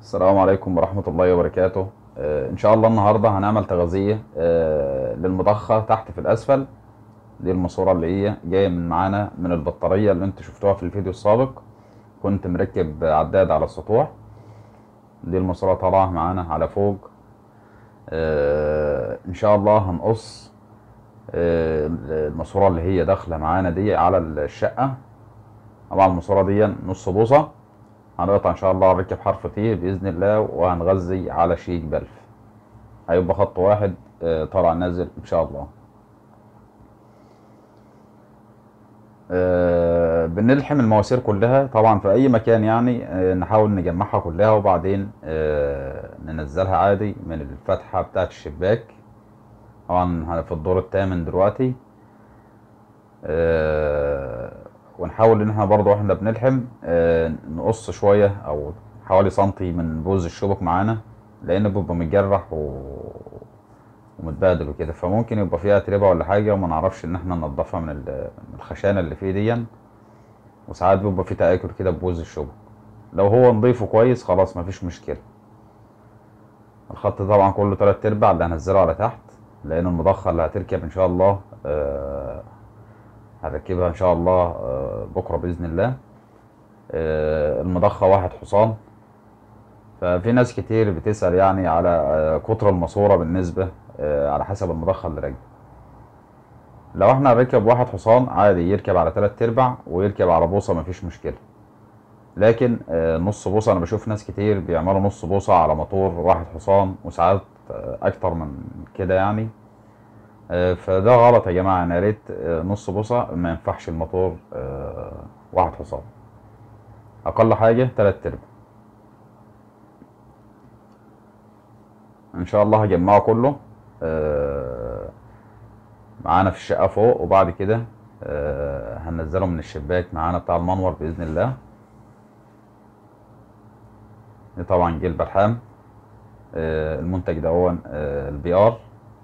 السلام عليكم ورحمة الله وبركاته آه، إن شاء الله النهاردة هنعمل تغذية آه، للمضخة تحت في الأسفل دي الماسورة اللي هي جاية من معانا من البطارية اللي انتوا شفتوها في الفيديو السابق كنت مركب عداد على السطوح دي الماسورة طالعة معانا على فوق آه، إن شاء الله هنقص آه، الماسورة اللي هي داخلة معانا دي على الشقة طبعا الماسورة دي نص بوصة هنقطع ان شاء الله نركب حرف تي باذن الله وهنغذي على شيك بلف هيبقى خط واحد آه، طالع نازل ان شاء الله آه، بنلحم المواسير كلها طبعا في اي مكان يعني آه، نحاول نجمعها كلها وبعدين آه، ننزلها عادي من الفتحة بتاعت الشباك طبعا في الدور الثامن دلوقتي آه، ونحاول ان احنا برضو واحنا بنلحم آه، نقص شوية او حوالي سنتي من بوز الشبك معانا لان بيبقى متجرح و... ومتبهدل وكده فممكن يبقى فيها اتربة ولا حاجة وما نعرفش ان احنا ننضفها من ال- من الخشانة اللي فيه ديا وساعات بيبقى فيه تآكل كده ببوز الشبك لو هو نضيفه كويس خلاص مفيش مشكلة الخط طبعا كله تلات ارباع اللي هنزله على تحت لان المضخة اللي هتركب ان شاء الله آه، هركبها ان شاء الله آه، بكره باذن الله آه، المضخه واحد حصان ففي ناس كتير بتسال يعني على آه، قطر الماسوره بالنسبه آه، على حسب المضخه اللي راكبه لو احنا هنركب واحد حصان عادي يركب على تلات ارباع ويركب على بوصه مفيش مشكله لكن آه، نص بوصه انا بشوف ناس كتير بيعملوا نص بوصه على موتور واحد حصان وساعات آه، اكتر من كده يعني آه، فده غلط يا جماعة أنا يا ريت آه، نص بوصة ما ينفعش الموتور آه، واحد حصان أقل حاجة تلات أرباع إن شاء الله هجمعه كله آه، معانا في الشقة فوق وبعد كده آه، هننزله من الشباك معانا بتاع المنور بإذن الله دي طبعا جيل بلحام آه، المنتج ده هو البي ار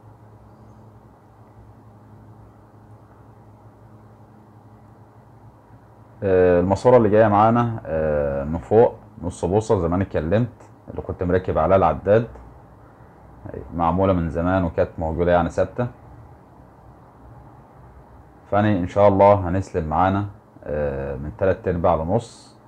آه، الماسورة اللي جاية معانا آه، من فوق نص بوصة زي ما انا اتكلمت اللي كنت مركب عليها العداد معمولة من زمان وكانت موجودة يعني ثابتة فأنا إن شاء الله هنسلم معانا آه، من تلات أرباع لنص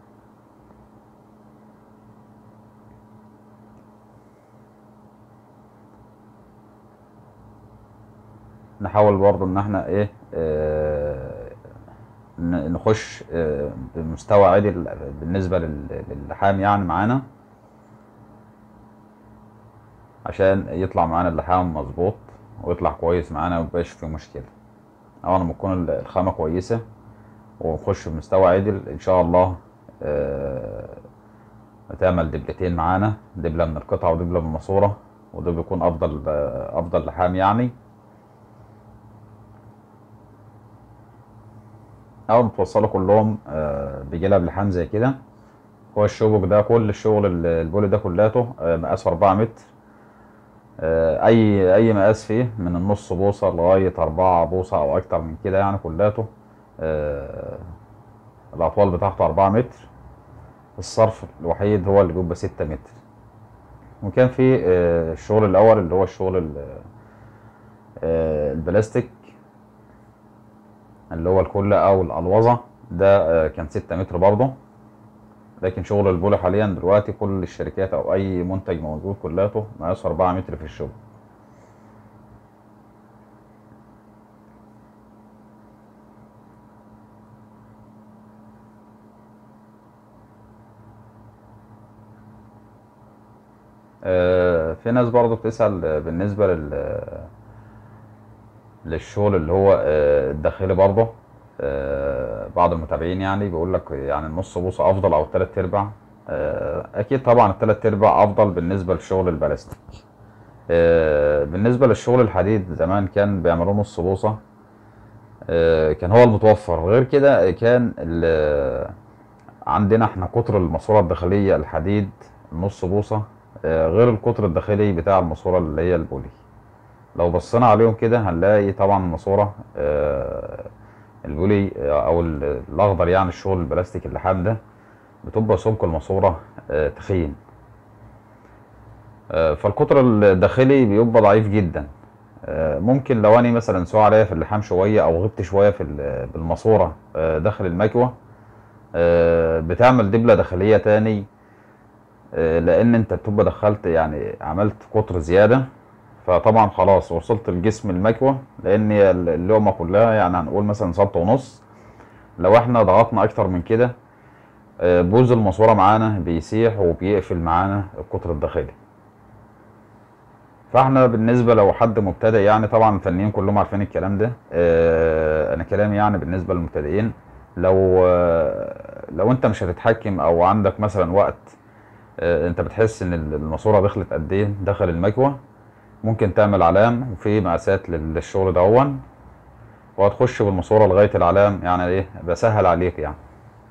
نحاول برضه إن احنا إيه آه، ن- نخش آه، بمستوى عادل بالنسبة لل- للحام يعني معانا عشان يطلع معانا اللحام مظبوط ويطلع كويس معانا وميبقاش فيه مشكلة أول ما تكون ال- الخامة كويسة ونخش بمستوى عادل إن شاء الله آه، هتعمل دبلتين معانا دبلة من القطعة ودبلة من الماسورة وده بيكون أفضل آه، أفضل لحام يعني اول ما توصلوا كلهم آه، بجلب لحام زي كده هو الشبك ده كل الشغل ال- البولي ده كلاته آه، مقاسه 4 متر آه، اي اي مقاس فيه من النص بوصه لغايه 4 بوصه او اكتر من كده يعني كلاته آه، الاطوال بتاعته 4 متر الصرف الوحيد هو اللي بيبقى 6 متر وكان في آه، الشغل الاول اللي هو الشغل ال- آه، البلاستيك اللي هو الكلة او الالوظة ده آه، كان ستة متر برضه لكن شغل البولي حاليا دلوقتي كل الشركات او اي منتج موجود كلاته مقاسه اربعة متر في الشغل آه، في ناس برضه بتسأل آه، بالنسبة لل للشغل اللي هو آه، الداخلي برضه آه، بعض المتابعين يعني بيقول لك يعني النص بوصة افضل او التلات ارباع آه، اكيد طبعا التلات ارباع افضل بالنسبة للشغل البلاستيك آه، بالنسبة للشغل الحديد زمان كان بيعملوه نص بوصة آه، كان هو المتوفر غير كده كان ال- عندنا احنا قطر الماسورة الداخلية الحديد نص بوصة آه، غير القطر الداخلي بتاع الماسورة اللي هي البولي لو بصينا عليهم كده هنلاقي طبعا الماسورة آه، البولي آه، او ال- الاخضر يعني الشغل البلاستيك اللحام ده بتبقى سمك الماسورة آه، تخين آه، فالقطر الداخلي بيبقى ضعيف جدا آه، ممكن لو انا مثلا سوى عليا في اللحام شويه او غبت شويه في ال- بالماسوره آه، داخل المكوه آه، بتعمل دبله داخليه تاني آه، لان انت بتبقى دخلت يعني عملت قطر زياده فطبعا خلاص وصلت لجسم المكوه لان هي اللقمه كلها يعني هنقول مثلا سنت ونص لو احنا ضغطنا اكتر من كده آه، بوز الماسوره معانا بيسيح وبيقفل معانا القطر الداخلي فاحنا بالنسبه لو حد مبتدئ يعني طبعا الفنيين كلهم عارفين الكلام ده آه، انا كلامي يعني بالنسبه للمبتدئين لو آه، لو انت مش هتتحكم او عندك مثلا وقت آه، انت بتحس ان الماسوره دخلت قد ايه دخل المكوه ممكن تعمل علام وفي مقاسات للشغل دهون وهتخش بالماسوره لغايه العلام يعني ايه بسهل عليك يعني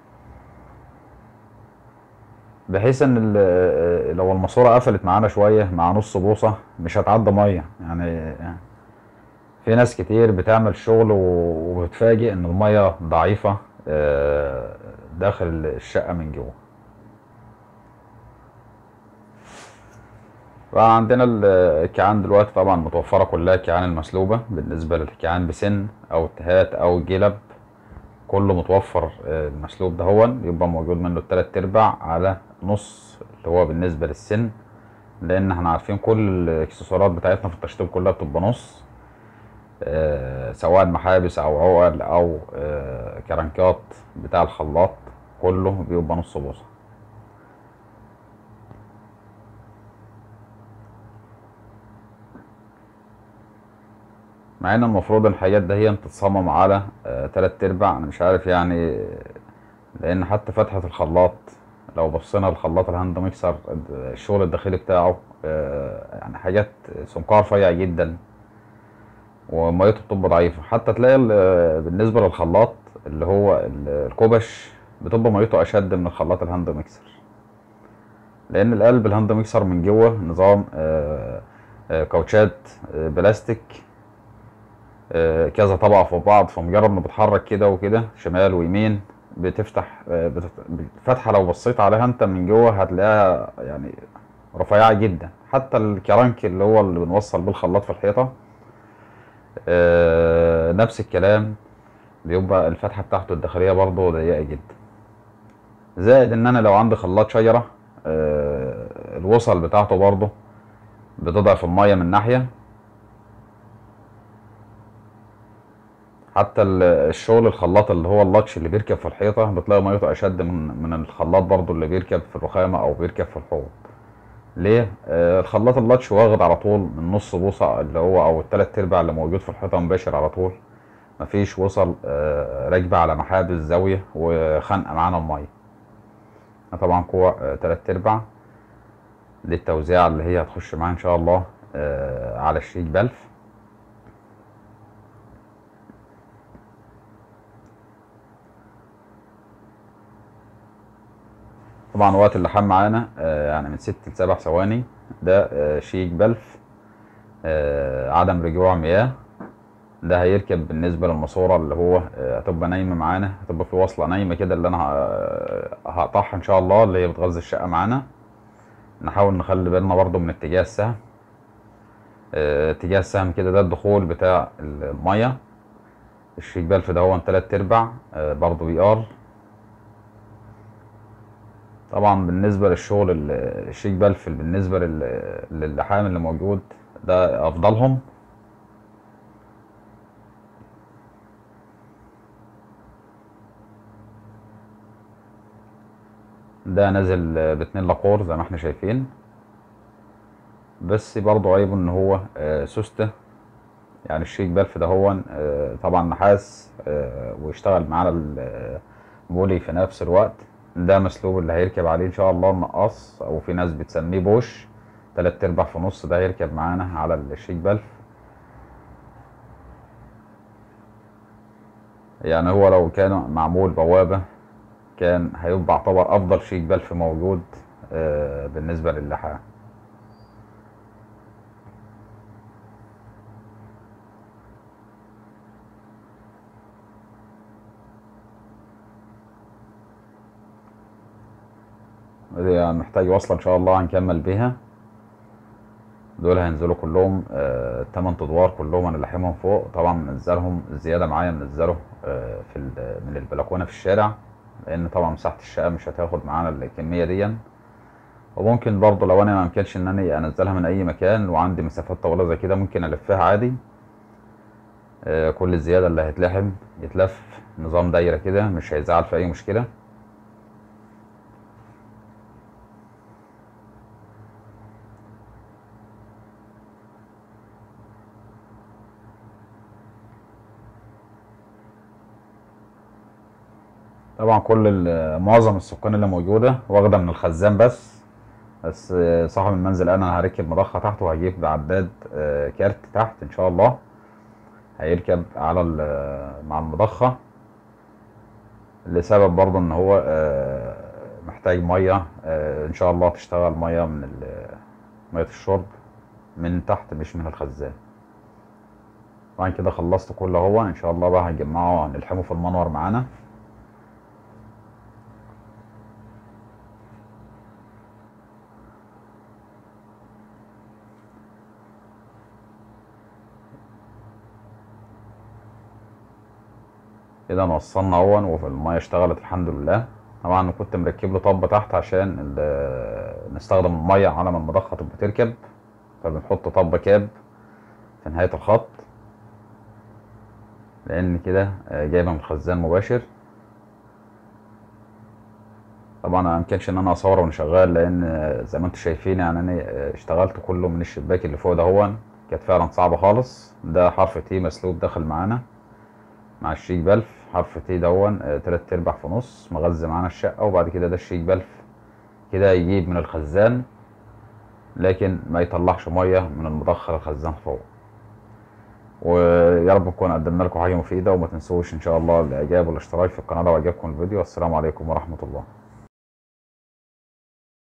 بحيث ان ال- لو الماسوره قفلت معانا شويه مع نص بوصه مش هتعدي ميه يعني في ناس كتير بتعمل شغل و- وبتفاجئ ان الميه ضعيفه آه، داخل الشقه من جوه فعندنا ال- الكيعان دلوقتي طبعا متوفره كلها الكيعان المسلوبه بالنسبه للكيعان بسن او التهات او جلب كله متوفر آه، المسلوب ده هو بيبقى موجود منه التلات ارباع على نص اللي هو بالنسبة للسن لان احنا عارفين كل الاكسسوارات بتاعتنا في التشطيب كلها بتبقى نص آه، سواء محابس او عقل او آه، كرنكات بتاع الخلاط كله بيبقى نص بوصة مع ان المفروض الحاجات ده هي تتصمم على آه، تلات ارباع انا مش عارف يعني لان حتى فتحة الخلاط لو بصينا للخلاط الهاند ميكسر الشغل الداخلي بتاعه آه، يعني حاجات سمكها رفيع جدا وميته بتبقى ضعيفة حتى تلاقي ال- بالنسبة للخلاط اللي هو ال- الكوبش بتبقى ميته أشد من الخلاط الهاند ميكسر لأن القلب الهاند ميكسر من جوه نظام آه، آه، كاوتشات آه، بلاستيك آه، كذا طبقة في بعض فمجرد ما بتحرك كده وكده شمال ويمين بتفتح آه، بتت- الفتحة لو بصيت عليها انت من جوه هتلاقيها يعني رفيعة جدا حتى الكرنك اللي هو اللي بنوصل بيه الخلاط في الحيطة آه، نفس الكلام بيبقى الفتحة بتاعته الداخلية برضه ضيقة جدا زائد ان انا لو عندي خلاط شجرة آه، الوصل بتاعته برضه بتضعف المية من ناحية حتى ال- الشغل الخلاط اللي هو اللاتش اللي بيركب في الحيطة بتلاقي ميته أشد من من الخلاط برضو اللي بيركب في الرخامة أو بيركب في الحوض ليه؟ آه الخلاط اللاتش واخد على طول من نص بوصة اللي هو أو التلات أرباع اللي موجود في الحيطة مباشر على طول مفيش وصل آه راكبة على محابس زاوية وخانقة معانا المية طبعا كوع آه تلات أرباع دي التوزيعة اللي هي هتخش معاها إن شاء الله آه على الشيك بلف طبعا وقت اللحام معانا آه، يعني من ست لسبع ثواني ده آه، شيك بلف آه، عدم رجوع مياه ده هيركب بالنسبة للماسورة اللي هو آه، هتبقى نايمة معانا هتبقى في وصلة نايمة كده اللي أنا ه- هقطعها إن شاء الله اللي هي بتغذي الشقة معانا نحاول نخلي بالنا برضو من اتجاه السهم آه، اتجاه السهم كده ده الدخول بتاع المية الشيك بلف ده هو تلات أرباع آه، برضو بي ار طبعا بالنسبة للشغل ال- الشيك بلف بالنسبة لل- للحام اللي موجود ده أفضلهم ده نازل باتنين لاقور زي ما احنا شايفين بس برضو عيبه ان هو آه، سوستة يعني الشيك بلف ده هو آه، طبعا نحاس آه، ويشتغل معانا البولي في نفس الوقت ده مسلوب اللي هيركب عليه ان شاء الله النقاص او في ناس بتسميه بوش تلات ارباع في نص ده هيركب معانا على الشيك بلف يعني هو لو كان معمول بوابة كان هيبقى يعتبر افضل شيك بلف موجود آه، بالنسبة للحام دي محتاج وصلة ان شاء الله هنكمل بيها دول هينزلوا كلهم آه، تمن ادوار كلهم انا لاحمهم فوق طبعا منزلهم زياده معايا منزله آه، في ال- من البلكونه في الشارع لان طبعا مساحه الشقه مش هتاخد معانا الكميه دي وممكن برضه لو انا ما يمكنش ان انا انزلها من اي مكان وعندي مسافات طويله زي كده ممكن الفها عادي آه، كل الزياده اللي هيتلحم يتلف نظام دايره كده مش هيزعل في اي مشكله طبعا كل ال- معظم السكان اللي موجوده واخده من الخزان بس بس آه، صاحب المنزل قال انا هركب مضخه تحت وهجيب عداد آه، كارت تحت ان شاء الله هيركب على ال- مع المضخه لسبب برضه ان هو آه، محتاج ميه آه، ان شاء الله تشتغل ميه من ال- ميه الشرب من تحت مش من الخزان طبعا كده خلصت كل اهو ان شاء الله بقى هنجمعه هنلحمه في المنور معانا كده وصلنا اهون وفي الميه اشتغلت الحمد لله طبعا أنا كنت مركب له طب تحت عشان ال- نستخدم الميه على ما المضخه تبقى تركب فبنحط طب كاب في نهايه الخط لان كده آه، جايبه من الخزان مباشر طبعا انا ميمكنش ان انا اصور وانا شغال لان آه، زي ما انتم شايفين يعني انا آه، اشتغلت كله من الشباك اللي فوق ده هون كانت فعلا صعبه خالص ده حرف تي مسلوب داخل معانا مع الشيك بلف حرف تي دون آه، تلات ارباع في نص مغذي معانا الشقة وبعد كده ده الشيك بلف كده يجيب من الخزان لكن ما يطلعش مية من المضخة للخزان فوق ويا رب نكون قدمنا لكم حاجة مفيدة وما تنسوش ان شاء الله الاعجاب والاشتراك في القناة لو عجبكم الفيديو والسلام عليكم ورحمة الله